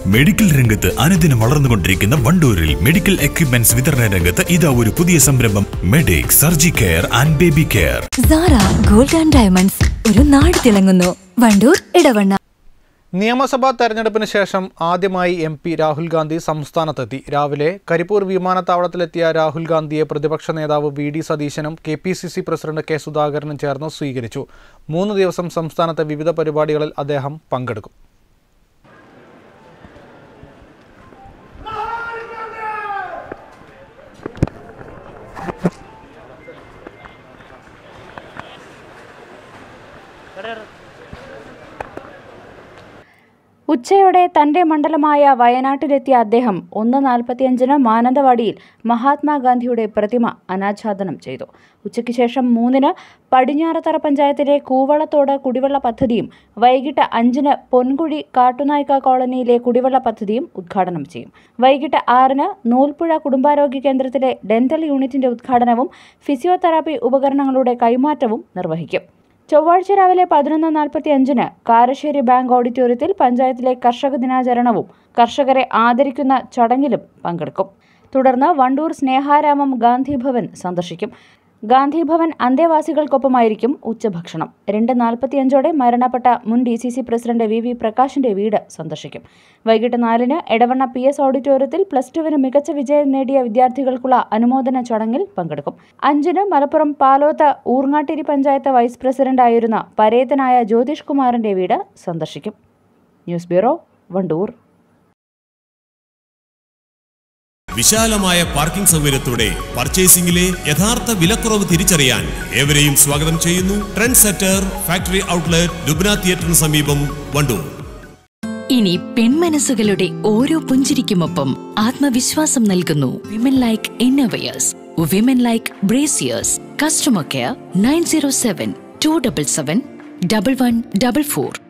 medical രംഗത്ത് അനുദിനം വളർന്നുകൊണ്ടിരിക്കുന്ന വണ്ടൂരിൽ മെഡിക്കൽ എക്യുപ്മെന്റ്സ് വിതരണ രംഗത്ത് ഇതാ ഒരു പുതിയ സംരംഭം medic surgi care and baby care Sara gold and diamonds ഒരു നാട് തിളങ്ങുന്നു വണ്ടൂർ ഇടവണ്ണ നിയമസഭാ തെരഞ്ഞെടുപ്പിന് ശേഷം ആദ്യമായി എം പി രാഹുൽ ഗാന്ധി സംസ്ഥാനത്തെത്തി രാവിലെ കരിപ്പൂർ വിമാനത്താവളത്തിലെത്തിയ രാഹുൽ ഗാന്ധിയെ പ്രതിപക്ഷ നേതാവ് വി ഡി സതീശനും K P C C president K സുധാകരനും ചേർന്ന് സ്വീകരിച്ചു മൂന്ന് ദിവസം സംസ്ഥാനത്തെ വിവിധ പരിപാടികളിൽ അദ്ദേഹം പങ്കെടുക്കും ഉച്ചയോടെ തന്റെ മണ്ഡലമായ വയനാട്ടിലെത്തിയ അദ്ദേഹം ഒന്ന് നാൽപ്പത്തിയഞ്ചിന് മാനന്തവാടിയിൽ മഹാത്മാഗാന്ധിയുടെ പ്രതിമ അനാച്ഛാദനം ചെയ്തു ഉച്ചയ്ക്ക് ശേഷം മൂന്നിന് പടിഞ്ഞാറത്തറ പഞ്ചായത്തിലെ കൂവളത്തോട് കുടിവെള്ള പദ്ധതിയും വൈകിട്ട് അഞ്ചിന് പൊൻകുഴി കാട്ടുനായ്ക്ക കോളനിയിലെ കുടിവെള്ള പദ്ധതിയും ഉദ്ഘാടനം ചെയ്യും വൈകിട്ട് ആറിന് നൂൽപ്പുഴ കുടുംബാരോഗ്യ കേന്ദ്രത്തിലെ ഡെന്റൽ യൂണിറ്റിന്റെ ഉദ്ഘാടനവും ഫിസിയോതെറാപ്പി ഉപകരണങ്ങളുടെ കൈമാറ്റവും നിർവഹിക്കും ചൊവ്വാഴ്ച രാവിലെ പതിനൊന്ന് നാൽപ്പത്തി അഞ്ചിന് കാരശ്ശേരി ബാങ്ക് ഓഡിറ്റോറിയത്തിൽ പഞ്ചായത്തിലെ കർഷക ദിനാചരണവും കർഷകരെ ആദരിക്കുന്ന ചടങ്ങിലും പങ്കെടുക്കും തുടർന്ന് വണ്ടൂർ സ്നേഹാരാമം ഗാന്ധി ഭവൻ സന്ദർശിക്കും ഗാന്ധി ഭവൻ അന്തേവാസികൾക്കൊപ്പമായിരിക്കും ഉച്ചഭക്ഷണം രണ്ട് നാൽപ്പത്തിയഞ്ചോടെ മരണപ്പെട്ട മുൻ D C C president V V പ്രകാശിന്റെ വീട് സന്ദർശിക്കും വൈകിട്ട് നാലിന് എടവണ്ണ പി എസ് ഓഡിറ്റോറിയത്തിൽ പ്ലസ് ടുവിന് മികച്ച വിജയം നേടിയ വിദ്യാർത്ഥികൾക്കുള്ള അനുമോദന ചടങ്ങിൽ പങ്കെടുക്കും അഞ്ചിന് മലപ്പുറം പാലോത്ത് ഊർങ്ങാട്ടിരി പഞ്ചായത്ത് വൈസ് പ്രസിഡന്റായിരുന്ന പരേതനായ ജ്യോതിഷ് കുമാറിന്റെ വീട് സന്ദർശിക്കും ന്യൂസ് ബ്യൂറോ വണ്ടൂർ വിശാലമായ പാർക്കിംഗ് സൗകര്യത്തോടെ പർച്ചേസിംഗിലെ യഥാർത്ഥ വിലക്കുറവ് തിരിച്ചറിയാൻ ഏവരെയും സ്വാഗതം ചെയ്യുന്നു trend setter factory outlet Lubna തിയേറ്ററിന് സമീപം വണ്ടൂർ ഇനി പെൺമനസ്സുകളുടെ ഓരോ പുഞ്ചിരിക്കുമൊപ്പം ആത്മവിശ്വാസം നൽകുന്നു women like innerwears women like brassieres customer care nine zero seven two double seven double one double four